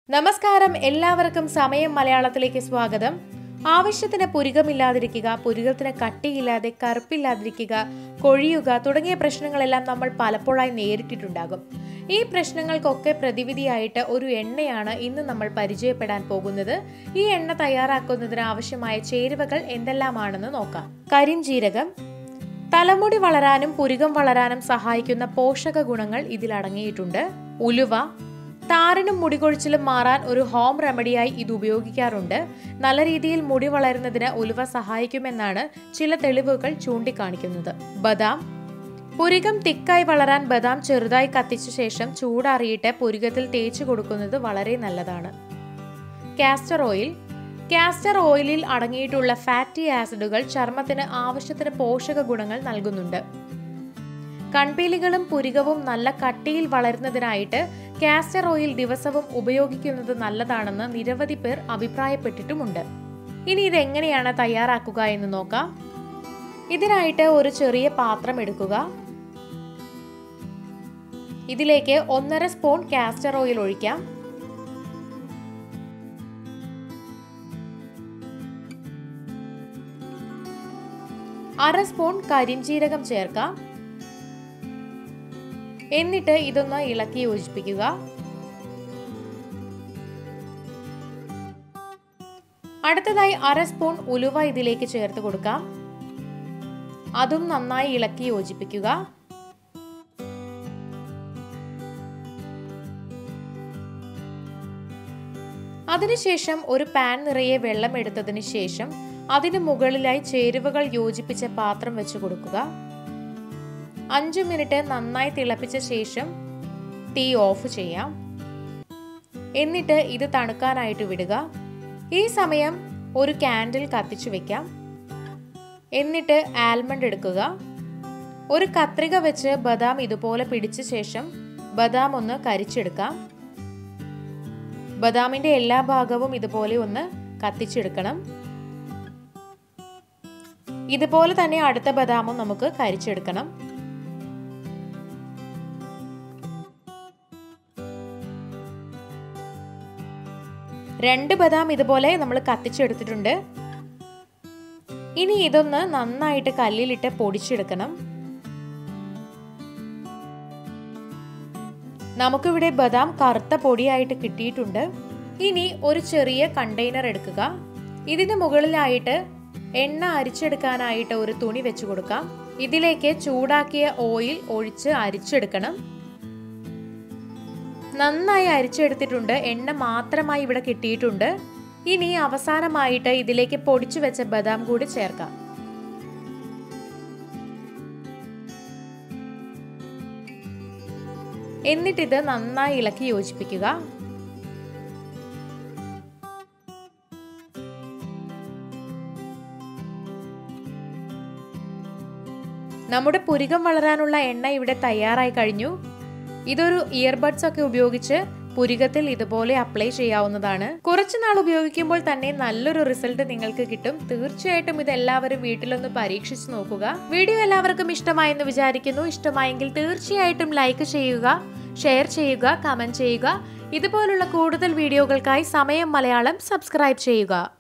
നമസ്കാരം എല്ലാവർക്കും സമയം മലയാളത്തിലേക്ക് സ്വാഗതം ആവശ്യത്തിന് പുരുകമില്ലാതിരിക്കുക പുരുകത്തിന് കട്ടിയില്ലാതെ കറുപ്പില്ലാതിരിക്കുക കൊഴിയുക തുടങ്ങിയ പ്രശ്നങ്ങളെല്ലാം നമ്മൾ പലപ്പോഴായി നേരിട്ടിട്ടുണ്ടാകും ഈ പ്രശ്നങ്ങൾക്കൊക്കെ പ്രതിവിധിയായിട്ട് ഒരു എണ്ണയാണ് ഇന്ന് നമ്മൾ പരിചയപ്പെടാൻ പോകുന്നത് ഈ എണ്ണ തയ്യാറാക്കുന്നതിന് ആവശ്യമായ ചേരുവകൾ എന്തെല്ലാമാണെന്ന് നോക്കാം കരിഞ്ജീരകം തലമുടി വളരാനും പുരുകം വളരാനും സഹായിക്കുന്ന പോഷക ഗുണങ്ങൾ ഇതിൽ അടങ്ങിയിട്ടുണ്ട് ഉലുവ താരനും മുടികൊഴിച്ചിലും മാറാൻ ഒരു ഹോം റെമഡിയായി ഇത് ഉപയോഗിക്കാറുണ്ട് നല്ല രീതിയിൽ മുടി വളരുന്നതിന് ഉലുവ സഹായിക്കുമെന്നാണ് ചില തെളിവുകൾ ചൂണ്ടിക്കാണിക്കുന്നത് ബദാം പുരികം തിക്കായി വളരാൻ ബദാം ചെറുതായി കത്തിച്ച ശേഷം ചൂടാറിയിട്ട് പുരികത്തിൽ തേച്ചു കൊടുക്കുന്നത് വളരെ നല്ലതാണ് കാസ്റ്റർ ഓയിൽ കാസ്റ്റർ ഓയിലിൽ അടങ്ങിയിട്ടുള്ള ഫാറ്റി ആസിഡുകൾ ചർമ്മത്തിന് ആവശ്യത്തിന് പോഷക ഗുണങ്ങൾ നൽകുന്നുണ്ട് കൺപീലികളും പുരികവും നല്ല കട്ടിയിൽ വളരുന്നതിനായിട്ട് കാസ്റ്റർ ഓയിൽ ദിവസവും ഉപയോഗിക്കുന്നത് നല്ലതാണെന്ന് നിരവധി പേർ അഭിപ്രായപ്പെട്ടിട്ടുമുണ്ട് ഇനി ഇത് എങ്ങനെയാണ് തയ്യാറാക്കുക എന്ന് നോക്കാം ഇതിനായിട്ട് ഒരു ചെറിയ പാത്രം എടുക്കുക ഇതിലേക്ക് ഒന്നര സ്പൂൺ കാസ്റ്റർ ഓയിൽ ഒഴിക്കാം അര സ്പൂൺ കരിഞ്ജീരകം ചേർക്കാം എന്നിട്ട് ഇതൊന്ന് ഇളക്കി യോജിപ്പിക്കുക അടുത്തതായി അര സ്പൂൺ ഉലുവ ഇതിലേക്ക് ചേർത്ത് കൊടുക്കാം അതും നന്നായി ഇളക്കി യോജിപ്പിക്കുക അതിനുശേഷം ഒരു പാൻ നിറയെ വെള്ളം എടുത്തതിന് ശേഷം അതിന് മുകളിലായി ചേരുവകൾ യോജിപ്പിച്ച പാത്രം വെച്ച് കൊടുക്കുക അഞ്ചു മിനിറ്റ് നന്നായി തിളപ്പിച്ച ശേഷം തീ ഓഫ് ചെയ്യാം എന്നിട്ട് ഇത് തണുക്കാനായിട്ട് വിടുക ഈ സമയം ഒരു കാൻഡിൽ കത്തിച്ചു വെക്കാം എന്നിട്ട് ആൽമണ്ട് എടുക്കുക ഒരു കത്രിക വെച്ച് ബദാം ഇതുപോലെ പിടിച്ച ശേഷം ബദാം ഒന്ന് കരിച്ചെടുക്കാം ബദാമിന്റെ എല്ലാ ഭാഗവും ഇതുപോലെ ഒന്ന് കത്തിച്ചെടുക്കണം ഇതുപോലെ തന്നെ അടുത്ത ബദാമും നമുക്ക് കരിച്ചെടുക്കണം രണ്ട് ബദാം ഇതുപോലെ നമ്മൾ കത്തിച്ചെടുത്തിട്ടുണ്ട് ഇനി ഇതൊന്ന് നന്നായിട്ട് കല്ലിലിട്ട് പൊടിച്ചെടുക്കണം നമുക്കിവിടെ ബദാം കറുത്ത പൊടിയായിട്ട് കിട്ടിയിട്ടുണ്ട് ഇനി ഒരു ചെറിയ കണ്ടെയ്നർ എടുക്കുക ഇതിന് മുകളിലായിട്ട് എണ്ണ അരിച്ചെടുക്കാനായിട്ട് ഒരു തുണി വെച്ചു കൊടുക്കാം ഇതിലേക്ക് ചൂടാക്കിയ ഓയിൽ ഒഴിച്ച് അരിച്ചെടുക്കണം നന്നായി അരിച്ചെടുത്തിട്ടുണ്ട് എണ്ണ മാത്രമായി ഇവിടെ കിട്ടിയിട്ടുണ്ട് ഇനി അവസാനമായിട്ട് ഇതിലേക്ക് പൊടിച്ചു വെച്ച ബദാം കൂടി ചേർക്കാം എന്നിട്ടിത് നന്നായി ഇളക്കി യോജിപ്പിക്കുക നമ്മുടെ പുരികം വളരാനുള്ള എണ്ണ ഇവിടെ തയ്യാറായി കഴിഞ്ഞു ഇതൊരു ഇയർബഡ്സ് ഒക്കെ ഉപയോഗിച്ച് പുരികത്തിൽ ഇതുപോലെ അപ്ലൈ ചെയ്യാവുന്നതാണ് കുറച്ചു നാൾ ഉപയോഗിക്കുമ്പോൾ തന്നെ നല്ലൊരു റിസൾട്ട് നിങ്ങൾക്ക് കിട്ടും തീർച്ചയായിട്ടും ഇത് എല്ലാവരും വീട്ടിലൊന്ന് പരീക്ഷിച്ചു നോക്കുക വീഡിയോ എല്ലാവർക്കും ഇഷ്ടമായെന്ന് വിചാരിക്കുന്നു ഇഷ്ടമായെങ്കിൽ തീർച്ചയായിട്ടും ലൈക്ക് ചെയ്യുക ഷെയർ ചെയ്യുക കമന്റ് ചെയ്യുക ഇതുപോലുള്ള കൂടുതൽ വീഡിയോകൾക്കായി സമയം മലയാളം സബ്സ്ക്രൈബ് ചെയ്യുക